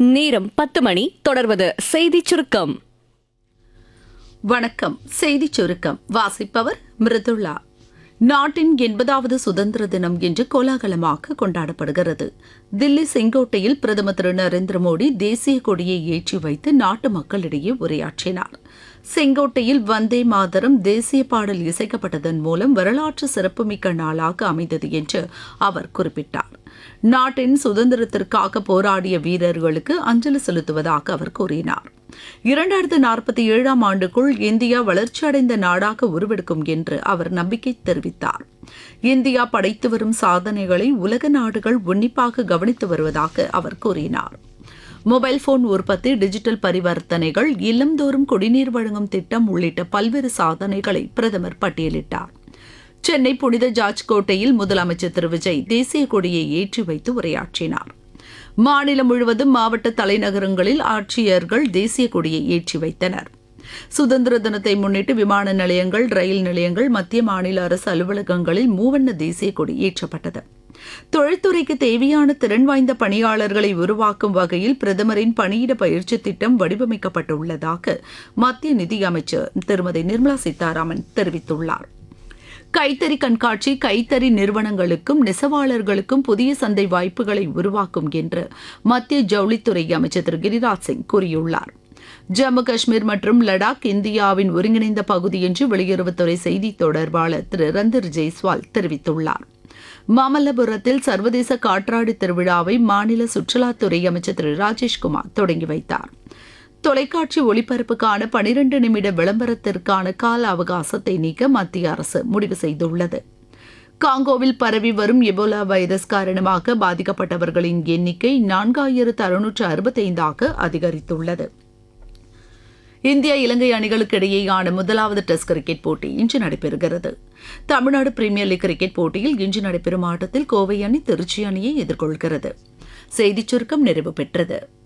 நேரம் பத்து மணி தொடர்வது செய்திச் சுருக்கம் வணக்கம் செய்திச் சுருக்கம் வாசிப்பவர் மிருதுளா நாட்டின் எண்பதாவது சுதந்திர தினம் இன்று கோலாகலமாக கொண்டாடப்படுகிறது தில்லி செங்கோட்டையில் பிரதமர் திரு நரேந்திர மோடி தேசிய கொடியை ஏற்றி வைத்து நாட்டு மக்களிடையே உரையாற்றினார் செங்கோட்டையில் வந்தே மாதரம் தேசிய பாடல் இசைக்கப்பட்டதன் மூலம் வரலாற்று சிறப்புமிக்க நாளாக அமைந்தது என்று அவர் குறிப்பிட்டார் நாட்டின் சுதந்திரத்திற்காக போராடிய வீரர்களுக்கு அஞ்சலி செலுத்துவதாக அவர் கூறினார் இரண்டாயிரத்து நாற்பத்தி ஏழாம் ஆண்டுக்குள் இந்தியா வளர்ச்சியடைந்த நாடாக உருவெடுக்கும் என்று அவர் நம்பிக்கை தெரிவித்தார் இந்தியா படைத்து வரும் சாதனைகளை உலக நாடுகள் உன்னிப்பாக கவனித்து வருவதாக அவர் கூறினார் மொபைல் போன் உற்பத்தி டிஜிட்டல் பரிவர்த்தனைகள் இல்லந்தோறும் குடிநீர் வழங்கும் திட்டம் உள்ளிட்ட பல்வேறு சாதனைகளை பிரதமர் பட்டியலிட்டார் சென்னை புனித ஜார்ஜ் கோட்டையில் முதலமைச்சர் திரு விஜய் தேசிய கொடியை ஏற்றி வைத்து உரையாற்றினார் மாநிலம் முழுவதும் மாவட்ட தலைநகரங்களில் ஆட்சியர்கள் தேசிய கொடியை ஏற்றி வைத்தனர் சுதந்திர தினத்தை முன்னிட்டு விமான நிலையங்கள் ரயில் நிலையங்கள் மத்திய மாநில அரசு அலுவலகங்களில் மூவண்ண தேசிய கொடி ஏற்றப்பட்டது தொழில்துறைக்கு தேவையான திறன் வாய்ந்த பணியாளர்களை உருவாக்கும் வகையில் பிரதமரின் பணியிட பயிற்சி திட்டம் வடிவமைக்கப்பட்டுள்ளதாக மத்திய நிதியமைச்சர் திருமதி நிர்மலா சீதாராமன் தெரிவித்துள்ளார் கைத்தறி கண்காட்சி கைத்தறி நிறுவனங்களுக்கும் நெசவாளர்களுக்கும் புதிய சந்தை வாய்ப்புகளை உருவாக்கும் என்று மத்திய ஜவுளித்துறை அமைச்சர் திரு கிரிராஜ் சிங் கூறியுள்ளார் ஜம்மு காஷ்மீர் மற்றும் லடாக் இந்தியாவின் ஒருங்கிணைந்த பகுதி என்று வெளியுறவுத்துறை செய்தி தொடர்பாளர் திரு ரந்தர் ஜெய்ஸ்வால் தெரிவித்துள்ளார் மாமல்லபுரத்தில் சர்வதேச காற்றாடி திருவிழாவை மாநில சுற்றுலாத்துறை அமைச்சர் திரு ராஜேஷ்குமார் தொடங்கி வைத்தார் தொலைக்காட்சி ஒளிபரப்புக்கான பனிரண்டு நிமிட விளம்பரத்திற்கான கால அவகாசத்தை நீக்க மத்திய அரசு முடிவு செய்துள்ளது காங்கோவில் பரவி வரும் எபோலா வைரஸ் காரணமாக பாதிக்கப்பட்டவர்களின் எண்ணிக்கை நான்காயிரத்து அறுநூற்று அறுபத்தைந்தாக அதிகரித்துள்ளது இந்தியா இலங்கை அணிகளுக்கு இடையேயான முதலாவது டெஸ்ட் கிரிக்கெட் போட்டி இன்று நடைபெறுகிறது தமிழ்நாடு பிரீமியர் லீக் கிரிக்கெட் போட்டியில் இன்று நடைபெறும் ஆட்டத்தில் கோவை அணி திருச்சி அணியை எதிர்கொள்கிறது செய்திச் சுருக்கம் நிறைவு பெற்றது